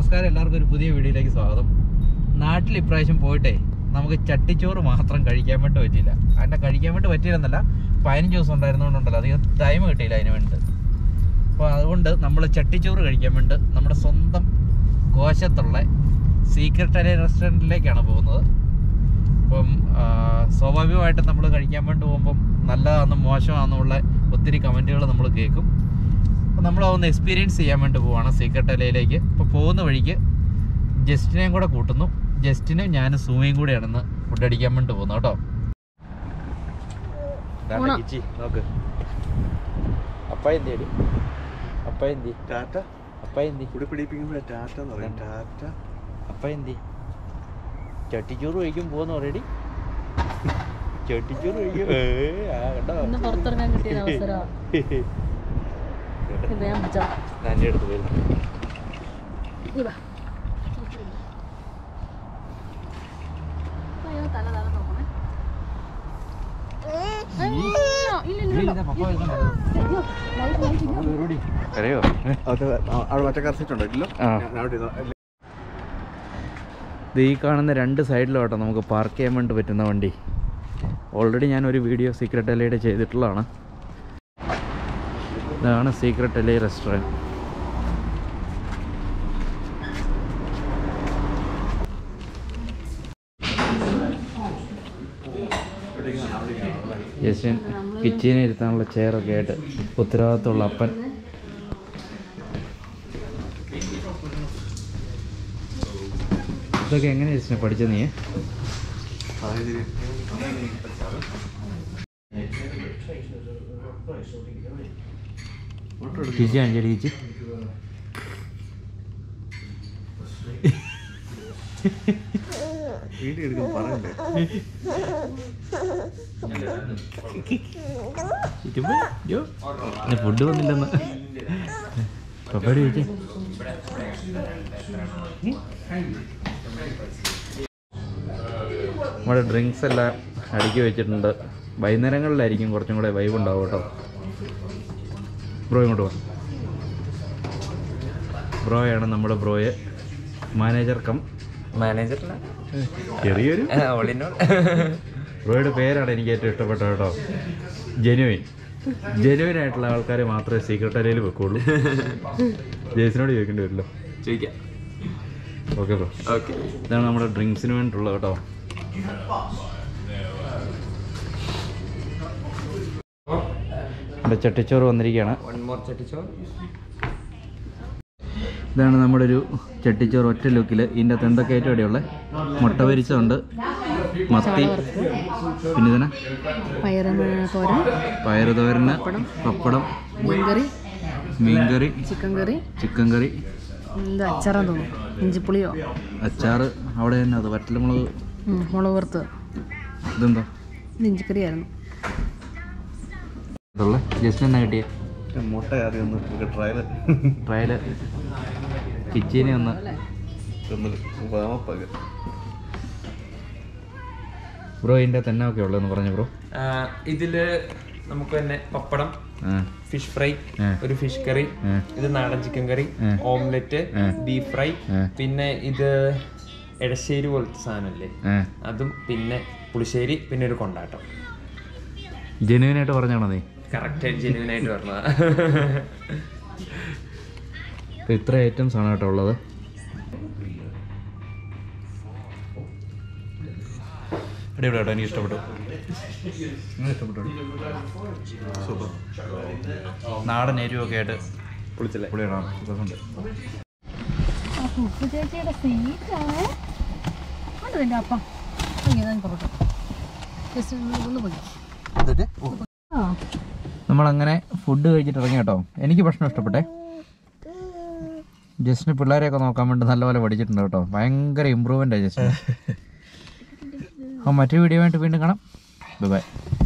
നമസ്കാരം എല്ലാവർക്കും ഒരു പുതിയ വീഡിയോയിലേക്ക് സ്വാഗതം നാട്ടിൽ ഇപ്രാവശ്യം പോയിട്ടേ നമുക്ക് ചട്ടിച്ചോറ് മാത്രം കഴിക്കാൻ വേണ്ടി പറ്റിയില്ല അതിൻ്റെ കഴിക്കാൻ വേണ്ടി പറ്റിയില്ലെന്നല്ല പതിനഞ്ച് ദിവസം ഉണ്ടായിരുന്നുകൊണ്ടുണ്ടല്ലോ അധികം ടൈം കിട്ടിയില്ല അതിന് വേണ്ടി അപ്പോൾ അതുകൊണ്ട് നമ്മൾ ചട്ടിച്ചോറ് കഴിക്കാൻ വേണ്ടി നമ്മുടെ സ്വന്തം കോശത്തുള്ള സീക്രട്ട് അലേ റെസ്റ്റോറൻറ്റിലേക്കാണ് പോകുന്നത് അപ്പം ആ, സ്വാഭാവികമായിട്ടും നമ്മൾ കഴിക്കാൻ വേണ്ടി പോകുമ്പം നല്ലതാണെന്നും മോശമാണെന്നുള്ള ഒത്തിരി കമൻറ്റുകൾ നമ്മൾ കേൾക്കും അപ്പോൾ നമ്മൾ ഒന്ന് എക്സ്പീരിയൻസ് ചെയ്യാൻ വേണ്ടി പോവാണ് സീക്രട്ട് അലയിലേക്ക് അപ്പോൾ പോകുന്ന വഴിക്ക് ജസ്റ്റിനെയും കൂടെ കൂട്ടുന്നു ജസ്റ്റിനും ഞാനും സൂമയും കൂടെയാണെന്ന് ഫുഡ് അടിക്കാൻ വേണ്ടി പോകുന്നു കേട്ടോ ദാണ്ടെ ഊണ. കിച്ചി, നോക്ക് അപ്പ എന്തി അപ്പ എന്തി ടാറ്റ അപ്പ എന്തി ഇവിടെ പിടിപ്പിക്കുമ്പോഴേ ടാറ്റ എന്ന് പറയും ടാറ്റ അപ്പ എന്തി ചട്ടിച്ചോറ് കഴിക്കും പോകുന്നു ഓൾറെഡി ചട്ടിച്ചോറ് കഴിക്കും ഏ, ആ, കണ്ടോ ഇന്ന് പുറത്തിറങ്ങാൻ കിട്ടിയ അവസരം ഇത് ഞാൻ പിടിച്ചോ ഞാൻ എൻ്റെ അടുത്ത് വരുന്നു ഇതാ. അയ്യോ, തല തല നോക്കണേ. അയ്യോ, ഇല്ല, ഇല്ല, ഇല്ല. അയ്യോ, light, light ഇല്ല. കരയോ അത് അവിടെ മറ്റേ കറച്ചിട്ടുണ്ടോ ഇല്ലോ ആ. ഞാൻ അവിടെ ഇരുന്നു. ഇത് ഈ കാണുന്ന രണ്ട് സൈഡിലോട്ടോ നമുക്ക് പാർക്ക് ചെയ്യാൻ വേണ്ടി പറ്റുന്ന വണ്ടി ഓൾറെഡി ഞാൻ ഒരു വീഡിയോ സീക്രട്ട് എലയുടെ ചെയ്തിട്ടുള്ളതാണ് ഇതാണ് സീക്രട്ട് എലൈ റെസ്റ്റോറൻറ്റ് ജസ്റ്റ് കിച്ചനെ ഇരുത്താനുള്ള ചെയറൊക്കെ ആയിട്ട് ഉത്തരവാദിത്തമുള്ള അപ്പൻ ഇതൊക്കെ എങ്ങനെ ജസ്റ്റിനെ പഠിച്ചത് നീ സാഹചര്യം കിച്ചി കാണിച്ചടി കിച്ചി വീഡിയോ എടുക്കാൻ പറയണ്ടേ ഫുഡ് വന്നില്ലെന്ന് പപ്പടി ചോദിച്ചേ നമ്മുടെ ഡ്രിങ്ക്സ് എല്ലാം അടുക്കി വെച്ചിട്ടുണ്ട് വൈകുന്നേരങ്ങളിലായിരിക്കും കുറച്ചും കൂടെ വൈബ് ഉണ്ടാവും കേട്ടോ ബ്രോ ഇങ്ങോട്ട് വാ ബ്രോയാണ് നമ്മുടെ ബ്രോയെ മാനേജർ കം മാനേജറിന് ചെറിയൊരു ഓളിനോൾ ബ്രോയുടെ പേരാണ് എനിക്ക് ഏറ്റവും ഇഷ്ടപ്പെട്ടത് കേട്ടോ ജെനുവിൻ ജെനുവിൻ ആയിട്ടുള്ള ആൾക്കാരെ മാത്രമേ സീക്രട്ട് അലയിൽ വെക്കുള്ളൂ ജേസിനോട് ചോദിക്കേണ്ടി വരില്ലോ ചോദിക്കാം ഓക്കെ ബ്രോ ഓക്കെ ഇതാണ് നമ്മുടെ ഡ്രിങ്ക്സിന് വേണ്ടിയിട്ടുള്ളത് കേട്ടോ നമ്മുടെ ചട്ടിച്ചോറ് വന്നിരിക്കുകയാണ് വൺ മോർ ചട്ടിച്ചോ ഇതാണ് നമ്മുടെ ഒരു ചട്ടിച്ചോറ് ഒറ്റ ലുക്കിൽ ഇതിൻ്റെ അകത്ത് എന്തൊക്കെ ഏറ്റവും അടിയുള്ള മുട്ട പൊരിച്ചതുണ്ട് മത്തി പിന്നെ ഇതിനെ പയറ് തോരൻ പയറ് തോരന് പപ്പടം മീൻകറി മീൻകറി ചിക്കൻ കറി ചിക്കൻ കറി ഇത് അച്ചാറാന്ന് തോന്നുന്നു ഇഞ്ചിപ്പുളിയോ അച്ചാറ് അവിടെ തന്നെ അത് വറ്റൽമുളക് ഉം, മുളക് വറുത്ത് ഇതെന്താ ഇത് ഇഞ്ചിക്കറിയായിരുന്നു ഇതുള്ള ജസ്റ്റ് എന്നാ കിട്ടിയ മുട്ട ആദ്യം ഒന്ന് ട്രയൽ ട്രയല് കിച്ചനെ ഒന്ന് വാമപ്പക ബ്രോ ഇതിൻ്റെ തന്നെ ഒക്കെ ഉള്ളതെന്ന് പറഞ്ഞു ബ്രോ ഇതില് നമുക്ക് തന്നെ പപ്പടം ആ ഫിഷ് ഫ്രൈ ആ. ഒരു ഫിഷ് കറി ആ. ഇത് നാടൻ ചിക്കൻ കറി ആ. ഓംലെറ്റ് ആ. ബീഫ് ഫ്രൈ ആ. പിന്നെ ഇത് എടശ്ശേരി പോലത്തെ സാധനമല്ലേ ആ അതും പിന്നെ പുളിശ്ശേരി പിന്നെ ഒരു കൊണ്ടാട്ടം ജെനുവിനായിട്ട് പറഞ്ഞാണോ നീ കറക്റ്റ് ജെന്യൂൻ ആയിട്ട് പറഞ്ഞതാ അപ്പോൾ ഇത്ര ഐറ്റംസ് ആണ് കേട്ടോ ഉള്ളത് അടിപൊളി കേട്ടോ എനിക്ക് ഇഷ്ടപ്പെട്ടു ഇഷ്ടപ്പെട്ടു സൂപ്പർ നാടൻ എരിവൊക്കെ ആയിട്ട് പുളിച്ചല്ലേ പുളിയിടാം രസമുണ്ട് ഉപ്പ് ചേച്ചിയുടെ സീറ്റാണ് അത് എൻ്റെ അപ്പം ഞാൻ പൊറോട്ട ജസ്റ്റ് ഒന്ന് പോയി ആ നമ്മളങ്ങനെ ഫുഡ് കഴിച്ചിട്ട് ഇറങ്ങി കേട്ടോ എനിക്ക് ഭക്ഷണം ഇഷ്ടപ്പെട്ടെ ജസ്റ്റിന് പിള്ളേരെയൊക്കെ നോക്കാൻ വേണ്ടി നല്ലപോലെ പഠിച്ചിട്ടുണ്ട് കേട്ടോ ഭയങ്കര ഇമ്പ്രൂവ്മെൻ്റ് ആണ് ജസ്റ്റിന് അപ്പോൾ മറ്റൊരു വീഡിയോ ആയിട്ട് വീണ്ടും കാണാം ബൈ ബൈ